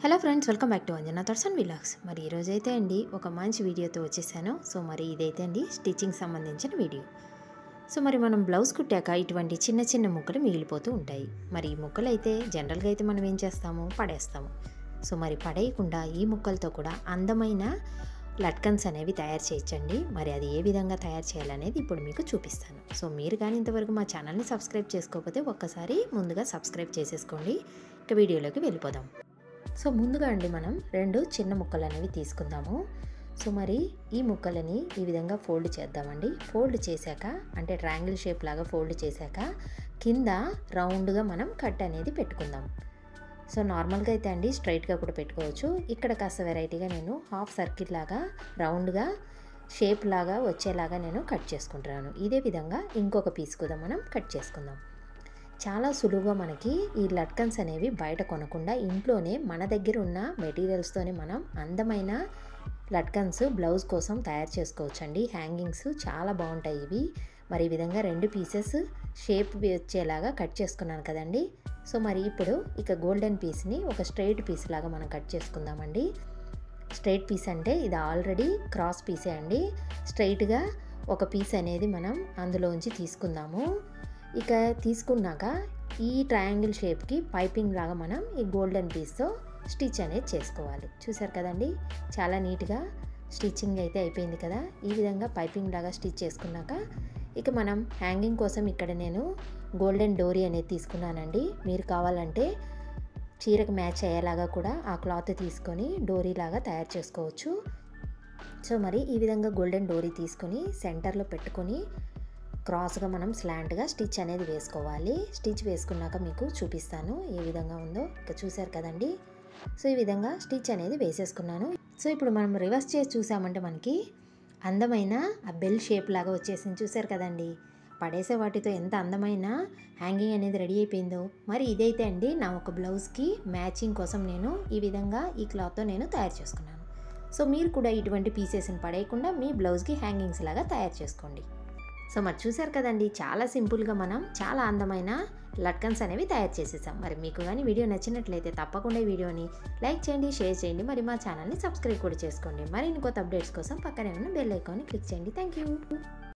hello friends welcome back to Anjana thoughts and vlogs మరి ఈరోజు అయితే అండి ఒక మంచి వీడియోతో వచ్చేసాను సో మరి ఇదైతే అండి స్టిచ్చింగ్ సంబంధించిన వీడియో సో మరి మనం బ్లౌజ్ కుట్టాక ఇటువంటి చిన్న చిన్న ముక్కలు మిగిలిపోతూ ఉంటాయి మరి ఈ ముక్కలు అయితే జనరల్గా అయితే మనం ఏం చేస్తాము పడేస్తాము సో మరి పడేయకుండా ఈ ముక్కలతో కూడా అందమైన లట్కన్స్ అనేవి తయారు చేయొచ్చండి మరి అది ఏ విధంగా తయారు చేయాలనేది ఇప్పుడు మీకు చూపిస్తాను సో మీరు కానీ ఇంతవరకు మా ఛానల్ని సబ్స్క్రైబ్ చేసుకోకపోతే ఒక్కసారి ముందుగా సబ్స్క్రైబ్ చేసేసుకోండి ఇక వీడియోలోకి వెళ్ళిపోదాం సో ముందుగా అండి మనం రెండు చిన్న ముక్కలు అనేవి తీసుకుందాము సో మరి ఈ ముక్కలని ఈ విధంగా ఫోల్డ్ చేద్దామండి ఫోల్డ్ చేశాక అంటే ట్రయాంగిల్ షేప్ లాగా ఫోల్డ్ చేశాక కింద రౌండ్గా మనం కట్ అనేది పెట్టుకుందాం సో నార్మల్గా అయితే అండి స్ట్రైట్గా కూడా పెట్టుకోవచ్చు ఇక్కడ కాస్త వెరైటీగా నేను హాఫ్ సర్కిల్ లాగా రౌండ్గా షేప్ లాగా వచ్చేలాగా నేను కట్ చేసుకుంటున్నాను ఇదే విధంగా ఇంకొక పీస్ కూడా మనం కట్ చేసుకుందాం చాలా సులువుగా మనకి ఈ లట్కన్స్ అనేవి బయట కొనకుండా ఇంట్లోనే మన దగ్గర ఉన్న మెటీరియల్స్తోనే మనం అందమైన లట్కన్స్ బ్లౌజ్ కోసం తయారు చేసుకోవచ్చండి హ్యాంగింగ్స్ చాలా బాగుంటాయి ఇవి మరి ఈ విధంగా రెండు పీసెస్ షేప్ వచ్చేలాగా కట్ చేసుకున్నాను కదండి సో మరి ఇప్పుడు ఇక గోల్డెన్ పీస్ని ఒక స్ట్రైట్ పీస్ లాగా మనం కట్ చేసుకుందామండి స్ట్రైట్ పీస్ అంటే ఇది ఆల్రెడీ క్రాస్ పీసే అండి స్ట్రైట్గా ఒక పీస్ అనేది మనం అందులోంచి తీసుకుందాము ఇక తీసుకున్నాక ఈ ట్రయాంగిల్ షేప్కి పైపింగ్ లాగా మనం ఈ గోల్డెన్ పీస్తో స్టిచ్ అనేది చేసుకోవాలి చూసారు కదండి చాలా నీట్గా స్టిచ్చింగ్ అయితే అయిపోయింది కదా ఈ విధంగా పైపింగ్ లాగా స్టిచ్ చేసుకున్నాక ఇక మనం హ్యాంగింగ్ కోసం ఇక్కడ నేను గోల్డెన్ డోరీ అనేది తీసుకున్నానండి మీరు కావాలంటే చీరకు మ్యాచ్ అయ్యేలాగా కూడా ఆ క్లాత్ తీసుకొని డోరీ లాగా తయారు చేసుకోవచ్చు సో మరి ఈ విధంగా గోల్డెన్ డోరీ తీసుకొని సెంటర్లో పెట్టుకొని క్రాస్గా మనం స్లాంట్గా స్టిచ్ అనేది వేసుకోవాలి స్టిచ్ వేసుకున్నాక మీకు చూపిస్తాను ఏ విధంగా ఉందో ఇక చూసారు కదండి సో ఈ విధంగా స్టిచ్ అనేది వేసేసుకున్నాను సో ఇప్పుడు మనం రివర్స్ చేసి చూసామంటే మనకి అందమైన ఆ బెల్ షేప్ లాగా వచ్చేసింది చూసారు కదండి పడేసే వాటితో ఎంత అందమైన హ్యాంగింగ్ అనేది రెడీ అయిపోయిందో మరి ఇదైతే అండి నా ఒక బ్లౌజ్కి మ్యాచింగ్ కోసం నేను ఈ విధంగా ఈ క్లాత్తో నేను తయారు చేసుకున్నాను సో మీరు కూడా ఇటువంటి పీసెస్ని పడేయకుండా మీ బ్లౌజ్కి హ్యాంగింగ్స్ లాగా తయారు చేసుకోండి సో మరి చూసారు కదండి చాలా సింపుల్గా మనం చాలా అందమైన లట్కన్స్ అనేవి తయారు చేసేసాం మరి మీకు కానీ వీడియో నచ్చినట్లయితే తప్పకుండా ఈ వీడియోని లైక్ చేయండి షేర్ చేయండి మరి మా ఛానల్ని సబ్స్క్రైబ్ కూడా చేసుకోండి మరిన్ని కొత్త అప్డేట్స్ కోసం పక్కనే ఉన్న బెల్ ఐకాన్ని క్లిక్ చేయండి థ్యాంక్ యూ